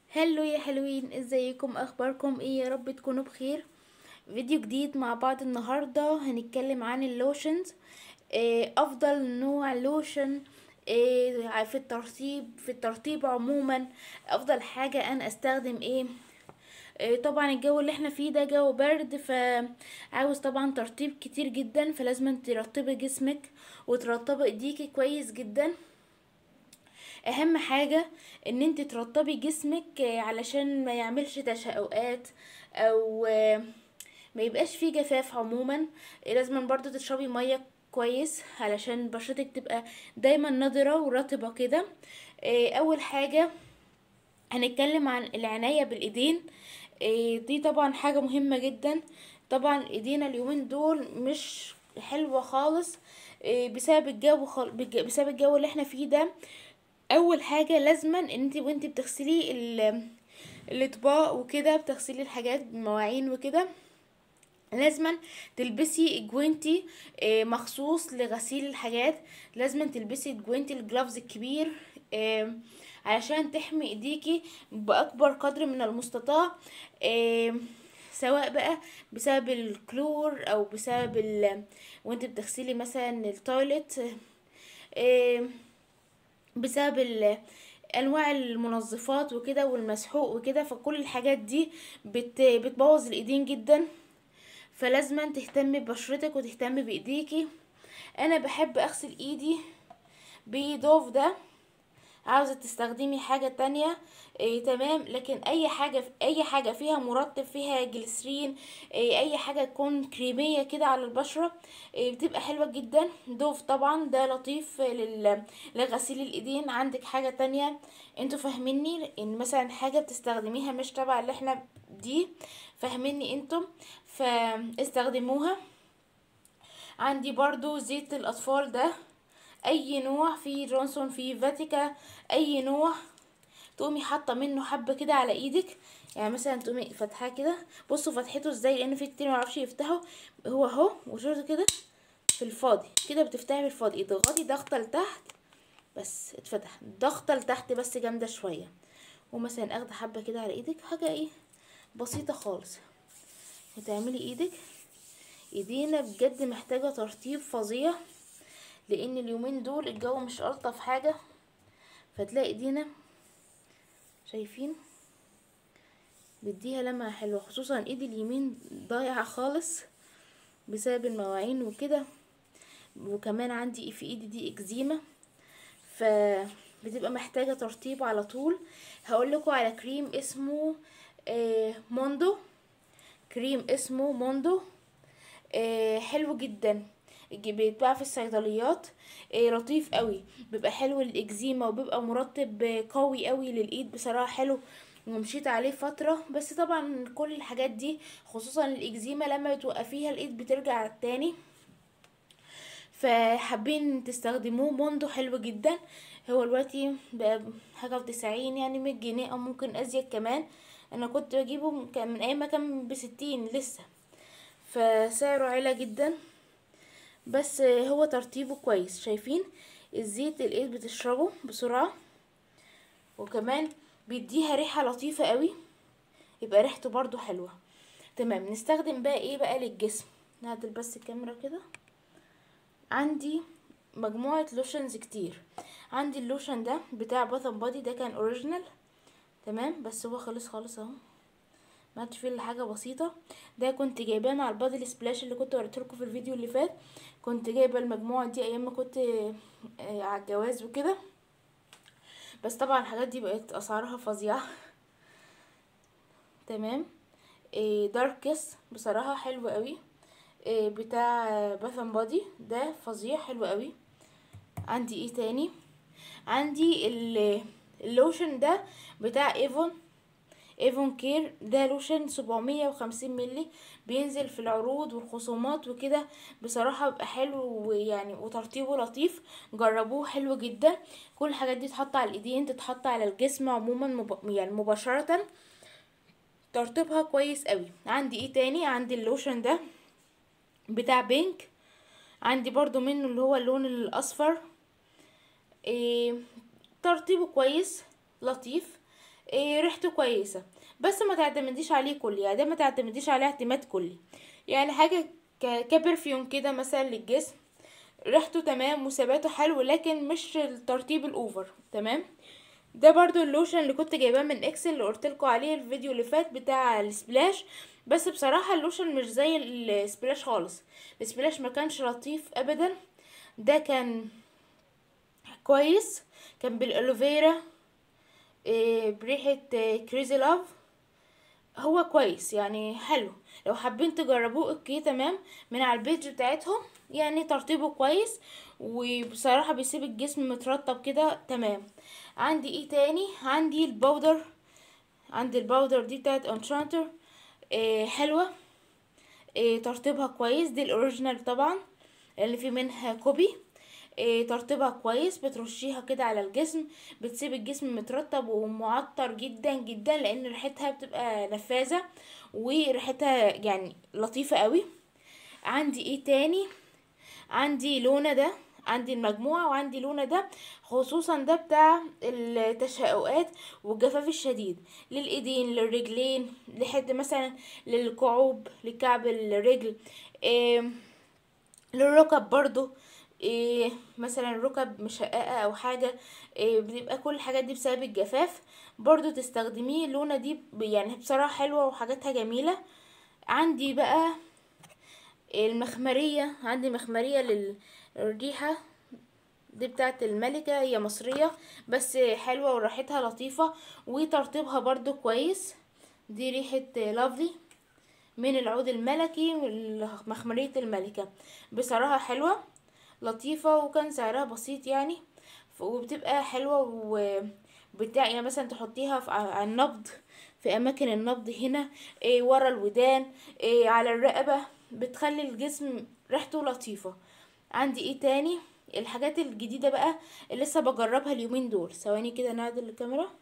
هلو يا حلوين ازيكم اخباركم ايه يا رب تكونوا بخير فيديو جديد مع بعض النهاردة هنتكلم عن اللوشنز إيه افضل نوع لوشن إيه في الترطيب في الترطيب عموما افضل حاجة انا استخدم ايه إيه طبعا الجو اللي احنا فيه ده جو برد فعاوز طبعا ترطيب كتير جدا فلازم ترطبي جسمك وترطبي ايديكي كويس جدا اهم حاجة ان انت ترطبي جسمك آه، علشان ما يعملش تشققات او آه، ما يبقاش فيه جفاف عموما آه، لازم برضو تشربي مية كويس علشان بشرتك تبقى دايما نضرة ورطبة كده آه، اول حاجة هنتكلم عن العناية بالايدين آه، دي طبعا حاجة مهمة جدا طبعا ايدينا اليومين دول مش حلوة خالص آه، بسبب الجو خال... بج- بسبب الجو اللي احنا فيه ده اول حاجه لازما ان انت وانت بتغسلي ال- الاطباق وكده بتغسلي الحاجات بمواعين وكده لازما تلبسي جوينتي آه، مخصوص لغسيل الحاجات لازما تلبسي جوينتي الجلافز الكبير آه، علشان تحمي ايديكي باكبر قدر من المستطاع آه، سواء بقى بسبب الكلور او بسبب ال... وانت بتغسلي مثلا التويلت آه، بسبب ال- انواع المنظفات وكده والمسحوق وكده فكل الحاجات دي بت بتبوظ الايدين جدا فلازم تهتمي ببشرتك وتهتمي بايديكي انا بحب اغسل ايدي بدوف ده عاوزة تستخدمي حاجة تانية إيه تمام لكن اي حاجة اي حاجة فيها مرطب فيها جليسرين إيه اي حاجة تكون كريمية كده على البشرة إيه بتبقى حلوة جدا دوف طبعا ده لطيف لل... لغسيل الايدين عندك حاجة تانية انتوا فاهميني ان مثلا حاجة بتستخدميها مش تبع اللي احنا دي فاهميني انتم فاستخدموها عندي برضو زيت الاطفال ده اي نوع في جونسون في فاتيكا اي نوع تقومي حاطه منه حبه كده على ايدك يعني مثلا تقومي فاتحاه كده بصوا فتحته ازاي لان في كتير معرفش يفتحوا هو اهو وشورته كده في الفاضي كده بتفتحي في الفاضي اضغطي ضغطه لتحت بس اتفتح ضغطه لتحت بس جامده شويه ومثلا اخد حبه كده على ايدك حاجه ايه بسيطه خالص وتعملي ايدك ايدينا بجد محتاجه ترطيب فظيع لان اليومين دول الجو مش الطف حاجه فتلاقي ايدينا شايفين بديها لمعة حلوة خصوصا ايدي اليمين ضايعة خالص بسبب المواعين وكده وكمان عندي في ايدي دي اكزيما ف بتبقى محتاجة ترطيب على طول هقول لكم على كريم اسمه آه، موندو كريم اسمه موندو آه، حلو جدا الج- بيتباع في الصيدليات آه، لطيف قوي بيبقى حلو للاكزيما وبيبقى مرطب آه، قوي قوي للايد بصراحة حلو ومشيت عليه فترة بس طبعا كل الحاجات دي خصوصا الاكزيما لما بتوقفيها الايد بترجع تاني فحابين تستخدموه موندو حلو جدا هو دلوقتي بقى حاجة وتسعين يعني مية جنيه او ممكن ازيد كمان انا كنت بجيبه من- كان من ايام ما كان بستين لسه فسعره علا جدا بس هو ترطيبه كويس شايفين الزيت الايد بتشربه بسرعة وكمان بيديها ريحة لطيفة قوي يبقى ريحته برضو حلوة تمام نستخدم بقى ايه بقى للجسم نعدل بس الكاميرا كده عندي مجموعة لوشنز كتير عندي اللوشن ده بتاع باث اند بادي ده كان اوريجينال تمام بس هو خلص خالص اهو ما عادش فيه الا حاجه بسيطه ده كنت جايباه مع البادي سبلاش اللي كنت وريتهولكوا في الفيديو اللي فات كنت جايبه المجموعه دي ايام ما كنت آه، على الجواز وكده بس طبعا الحاجات دي بقت اسعارها فظيعه تمام إيه داركس بصراحه حلو قوي إيه بتاع باث اند بادي ده فظيع حلو قوي عندي ايه تاني عندي ال- اللوشن ده بتاع ايفون ايفون كير ده لوشن 750 ملي بينزل في العروض والخصومات وكده بصراحة بيبقى حلو ويعني وترطيبه لطيف جربوه حلو جدا كل الحاجات دي تتحط على الايدين تتحط على الجسم عموما مب... يعني مباشرة ترطيبها كويس قوي عندي ايه تاني عندي اللوشن ده بتاع بينك عندي برضو منه اللي هو اللون الاصفر إيه ترتيبه كويس لطيف إيه ريحته كويسه بس ما تعتمديش عليه كلي يعني ده ما تعتمديش عليه اعتماد كلي يعني حاجه ك- كبرفيوم كده مثلا للجسم ريحته تمام وثباته حلو لكن مش الترطيب الاوفر تمام ده برضو اللوشن اللي كنت جايباه من اكسل اللي قلتلكوا عليه الفيديو اللي فات بتاع السبلاش بس بصراحة اللوشن مش زي السبلاش خالص السبلاش ما كانش لطيف ابدا ده كان كويس كان بالالوفيرا إيه بريحة كريزي لاف هو كويس يعني حلو لو حابين تجربوه اوكي تمام من على البيج بتاعتهم يعني ترطيبه كويس وبصراحة بيسيب الجسم مترطب كده تمام عندي ايه تاني عندي البودر عندي البودر دي بتاعت انشانتر إيه حلوة إيه ترطيبها كويس دي الاوريجينال طبعا اللي في منها كوبي إيه ترطيبها كويس بترشيها كده على الجسم بتسيب الجسم مترطب ومعطر جدا جدا لان ريحتها بتبقى نفاذة وريحتها يعني لطيفة قوي عندي ايه تاني عندي لونة ده عندي المجموعة وعندي لونة ده خصوصا ده بتاع التشققات والجفاف الشديد للايدين للرجلين لحد مثلا للكعوب لكعب الرجل إيه للركب برضو إيه مثلا ركب مشققة او حاجة إيه بتبقى كل الحاجات دي بسبب الجفاف برضو تستخدميه اللونة دي ب- يعني بصراحة حلوة وحاجاتها جميلة عندي بقى المخمرية عندي مخمرية للريحة دي بتاعت الملكة هي مصرية بس حلوة وريحتها لطيفة وترطيبها برضو كويس دي ريحة لافلي من العود الملكي مخمرية الملكة بصراحة حلوة لطيفة وكان سعرها بسيط يعني ف- وبتبقى حلوة وبتاع يعني مثلا تحطيها في ع- على النبض في أماكن النبض هنا إيه ورا الودان إيه على الرقبة بتخلي الجسم ريحته لطيفة عندي ايه تاني الحاجات الجديدة بقى اللي لسه بجربها اليومين دول ثواني كده نعدل الكاميرا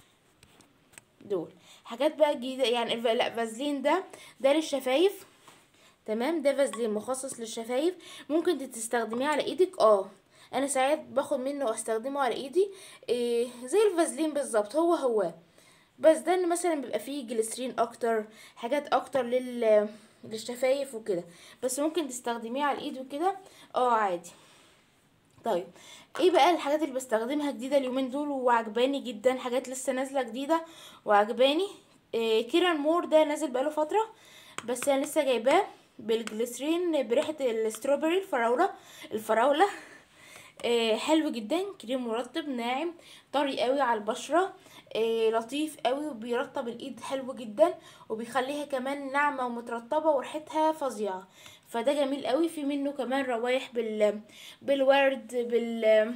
دول حاجات بقى جديدة يعني الف- لا فازلين ده ده للشفايف تمام ده فازلين مخصص للشفايف ممكن تستخدميه على ايدك اه انا ساعات باخد منه واستخدمه على ايدي إيه زي الفازلين بالظبط هو هو بس ده إن مثلا بيبقى فيه جليسرين اكتر حاجات اكتر لل للشفايف وكده بس ممكن تستخدميه على الايد وكده اه عادي طيب ايه بقى الحاجات اللي بستخدمها جديدة اليومين دول وعجباني جدا حاجات لسه نازلة جديدة وعجباني إيه كيران مور ده نازل بقاله فترة بس انا لسه جايباه بالجليسرين بريحة الستروبري الفراولة الفراولة آه حلو جدا كريم مرطب ناعم طري قوي على البشرة آه لطيف قوي وبيرطب الايد حلو جدا وبيخليها كمان ناعمة ومترطبة وريحتها فظيعة فده جميل قوي في منه كمان روايح بال بالورد بال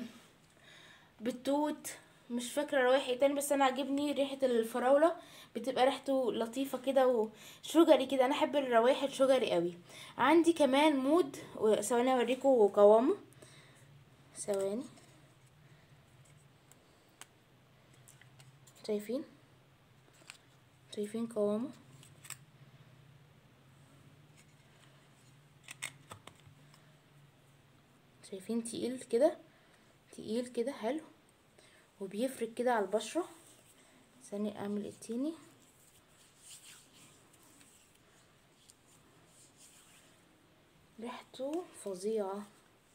بالتوت مش فاكرة روايح ايه تاني بس انا عاجبني ريحة الفراولة بتبقى ريحته لطيفة كده وشجري كده انا احب الروايح الشجري قوي عندي كمان مود ثواني اوريكم قوامه ثواني شايفين شايفين قوامه شايفين تقيل كده تقيل كده حلو وبيفرق كده على البشرة ثانية اعمل التاني ريحته فظيعة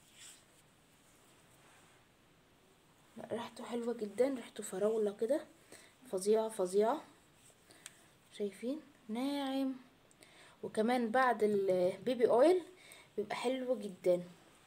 لا ريحته حلوة جدا ريحته فراولة كده فظيعة فظيعة شايفين ناعم وكمان بعد البيبي اويل بيبقى حلو جدا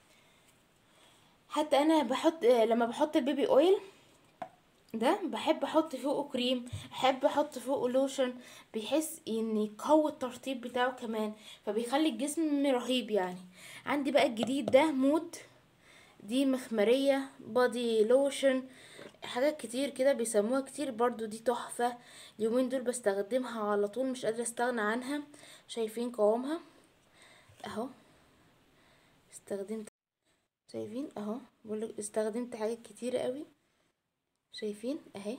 حتى انا بحط لما بحط البيبي اويل ده بحب احط فوقه كريم احب احط فوقه لوشن بيحس ان يقوي الترطيب بتاعه كمان فبيخلي الجسم رهيب يعني عندي بقى الجديد ده مود دي مخمرية بادي لوشن حاجات كتير كده بيسموها كتير برضو دي تحفة اليومين دول بستخدمها على طول مش قادرة استغنى عنها شايفين قوامها اهو استخدمت شايفين اهو بقولك استخدمت حاجات كتيرة قوي شايفين اهي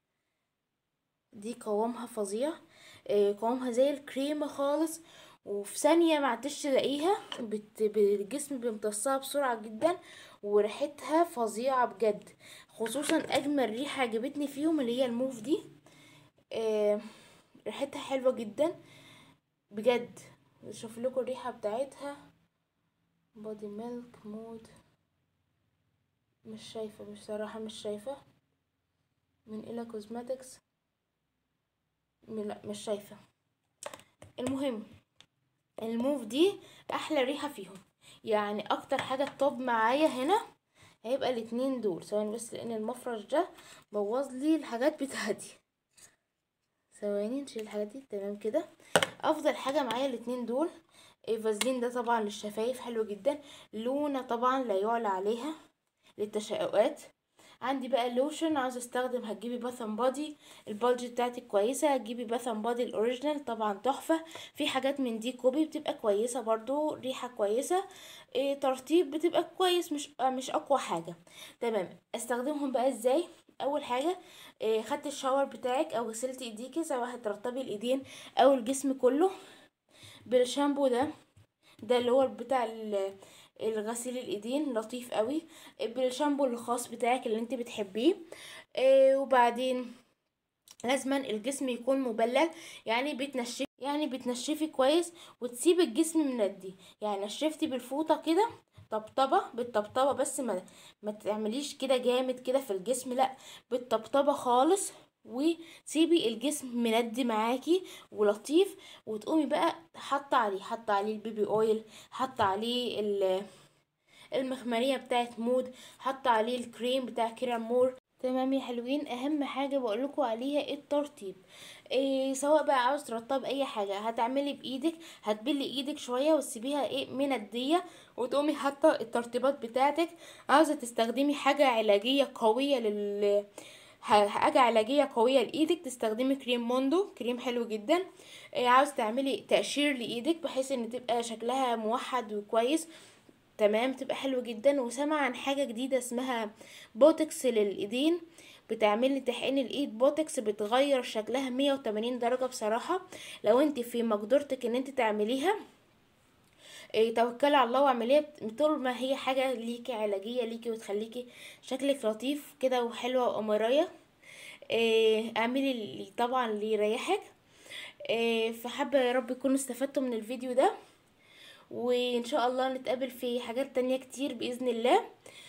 دي قوامها فظيع آه قوامها زي الكريمة خالص وفي ثانية ما عدتش تلاقيها بت... الجسم بيمتصها بسرعة جدا وريحتها فظيعة بجد خصوصا اجمل ريحة عجبتني فيهم اللي هي الموف دي ريحتها حلوة جدا بجد شوف لكم الريحة بتاعتها بودي ميلك مود مش شايفة مش صراحة مش شايفة من إلى كوزماتكس لا مش شايفة المهم الموف دي احلى ريحة فيهم يعني اكتر حاجة توب معايا هنا هيبقى الاتنين دول ثواني بس لان المفرش ده بوظ لي الحاجات بتاعتي ثواني نشيل الحاجات دي تمام كده افضل حاجة معايا الاتنين دول فازلين ده طبعا للشفايف حلو جدا لونة طبعا لا يعلى عليها للتشققات عندي بقى اللوشن عاوز استخدم هتجيبي باث اند بادي البادج بتاعتك كويسه هتجيبي باث اند بادي الاوريجينال طبعا تحفه في حاجات من دي كوبي بتبقى كويسه برضو ريحه كويسه إيه ترطيب بتبقى كويس مش آه مش اقوى حاجه تمام استخدمهم بقى ازاي اول حاجه إيه خدت الشاور بتاعك او غسلت ايديكي سواء هترطبي الايدين او الجسم كله بالشامبو ده ده اللي هو بتاع الغسيل الايدين لطيف قوي بالشامبو الخاص بتاعك اللي انت بتحبيه آه وبعدين لازما الجسم يكون مبلل يعني بتنشفي يعني بتنشفي كويس وتسيب الجسم مندي يعني نشفتي بالفوطه كده طبطبه بالطبطبه بس ما ما تعمليش كده جامد كده في الجسم لا بالطبطبه خالص وسيبي الجسم مندي معاكي ولطيف وتقومي بقى حاطه عليه حاطه عليه البيبي اويل حاطه عليه المخمريه بتاعت مود حاطه عليه الكريم بتاع كيرامور تمام يا حلوين اهم حاجه بقولكوا عليها الترطيب إيه سواء بقى عاوز ترطب اي حاجه هتعملي بايدك هتبلي ايدك شويه وتسيبيها ايه منديه وتقومي حاطه الترطيبات بتاعتك عاوزه تستخدمي حاجه علاجيه قويه لل حاجة علاجية قوية لإيدك تستخدمي كريم موندو كريم حلو جدا إيه عاوز تعملي تقشير لإيدك بحيث ان تبقى شكلها موحد وكويس تمام تبقى حلو جدا وسمع عن حاجة جديدة اسمها بوتكس للإيدين بتعملي تحقين الايد بوتكس بتغير شكلها 180 درجة بصراحة لو انت في مقدرتك ان انت تعمليها إيه توكلي على الله واعمليها طول ما هي حاجة ليكي علاجية ليكي وتخليكي شكلك لطيف كده وحلوة وقمرية إيه اعملي اللي طبعا اللي يريحك إيه فحابة يا رب يكونوا استفدتوا من الفيديو ده وان شاء الله نتقابل في حاجات تانية كتير باذن الله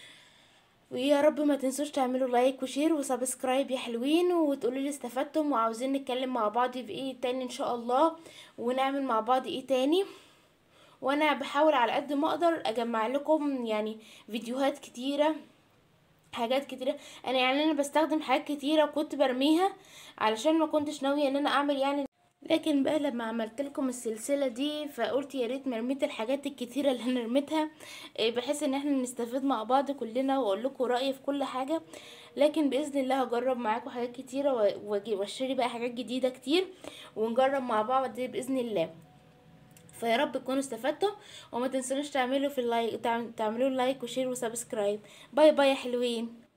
ويا رب ما تنسوش تعملوا لايك وشير وسبسكرايب يا حلوين وتقولوا لي استفدتم وعاوزين نتكلم مع بعض في ايه تاني ان شاء الله ونعمل مع بعض ايه تاني وانا بحاول على قد ما اقدر اجمع لكم يعني فيديوهات كتيره حاجات كتيره انا يعني انا بستخدم حاجات كتيره كنت برميها علشان ما كنتش ناويه ان انا اعمل يعني لكن بقى لما عملت لكم السلسله دي فقلت يا ريت مرميت الحاجات الكتيره اللي انا رميتها بحيث ان احنا نستفيد مع بعض كلنا واقول لكم رايي في كل حاجه لكن باذن الله هجرب معاكم حاجات كتيره واشتري بقى حاجات جديده كتير ونجرب مع بعض باذن الله فيا رب تكونوا استفدتوا وما تنسونوش تعملوا في اللايك تعملوا لايك وشير وسبسكرايب باي باي يا حلوين